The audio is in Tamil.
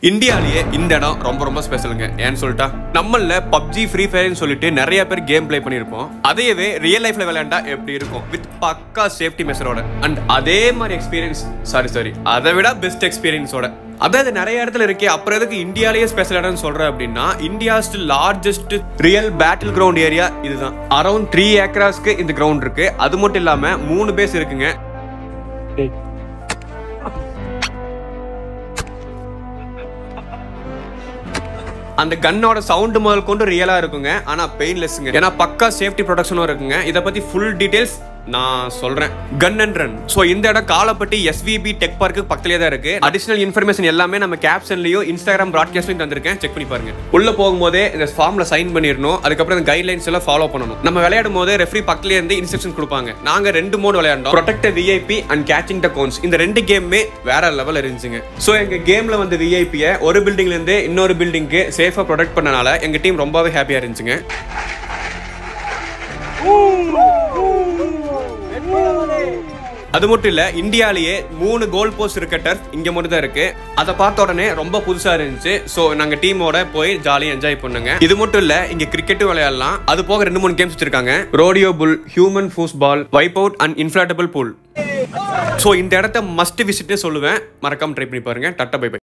இந்தியாலேயே இந்த இடம் ரொம்ப ரொம்ப ஸ்பெஷலுங்க ஏன்னு சொல்லிட்டா நம்மள பப்ஜி ஃப்ரீ ஃபயர்னு சொல்லிட்டு நிறைய பேர் கேம் ப்ளே பண்ணியிருப்போம் அதையவே ரியல் லைஃப்ல விளையாண்டா எப்படி இருக்கும் வித் பக்கா சேஃப்டி மெஷரோட அண்ட் அதே மாதிரி எக்ஸ்பீரியன்ஸ் சாரி சாரி அதை விட பெஸ்ட் எக்ஸ்பீரியன்ஸோட அதாவது நிறைய இடத்துல இருக்கே அப்புறம் எதுக்கு இந்தியாலேயே ஸ்பெஷல் இடம்னு சொல்றேன் அப்படின்னா India's largest real battle ground area இதுதான் அரௌண்ட் த்ரீ ஏக்கராஸ்க்கு இந்த கிரவுண்ட் இருக்கு அது மட்டும் இல்லாம மூணு பேஸ் இருக்குங்க அந்த கன்னோட சவுண்ட் முதல் கொண்டு ரியலா இருக்குங்க ஆனா பெயின்லெஸ்ங்க ஏன்னா பக்கா சேஃப்டி ப்ரொடக்ஷனும் இருக்குங்க இதை பத்தி ஃபுல் டீடைல்ஸ் நான் சொல்றேன் கன் அண்ட் ரன் ஸோ இந்த இடம் காலப்பட்டி எஸ்விபி டெக் பார்க்கு பக்கத்துலேயே தான் இருக்கு அடிஷனல் இன்ஃபர்மேஷன் எல்லாமே நம்ம கேப்ஷன்லயும் இன்ஸ்டாகிராம் ப்ராட்காஸ்ட்லையும் தந்திருக்கேன் செக் பண்ணி பாருங்க உள்ள போகும்போதே இந்த ஃபார்ம்ல சைன் பண்ணிடணும் அதுக்கப்புறம் இந்த கைட்லைன்ஸ் எல்லாம் ஃபாலோ பண்ணணும் நம்ம விளையாடும் போது ரெஃப்ரி பக்கத்துல இருந்து இன்ஸ்ட்ரக்ஷன் கொடுப்பாங்க நாங்க ரெண்டு மோடு விளையாண்டோம் protect VIP and catching the cones இந்த ரெண்டு கேமுமே வேற லெவல் இருந்துச்சுங்க ஸோ எங்க கேம்ல வந்து விஐபியை ஒரு பில்டிங்ல இருந்து இன்னொரு பில்டிங்க்கு சேஃபா ப்ரொடெக்ட் பண்ணனால எங்க டீம் ரொம்பவே ஹாப்பியா இருந்துச்சுங்க அது மட்டும் இல்ல இந்தியாலேயே மூணு கோல் போஸ்ட் இருக்க டர்ஃப் இங்க மட்டும் தான் இருக்கு அதை பார்த்த உடனே ரொம்ப புதுசா இருந்துச்சு சோ நாங்க டீமோட போய் ஜாலியா என்ஜாய் பண்ணுங்க இது மட்டும் இல்ல இங்க கிரிக்கெட்டும் விளையாடலாம் அது போக ரெண்டு மூணு கேம்ஸ் வச்சிருக்காங்க rodeo bull human foosball wipe out and inflatable bull so இந்த இடத்த மஸ்ட் விசிட்னே சொல்லுவேன் மறக்காம ட்ரை பண்ணி பாருங்க டட்டா பை பை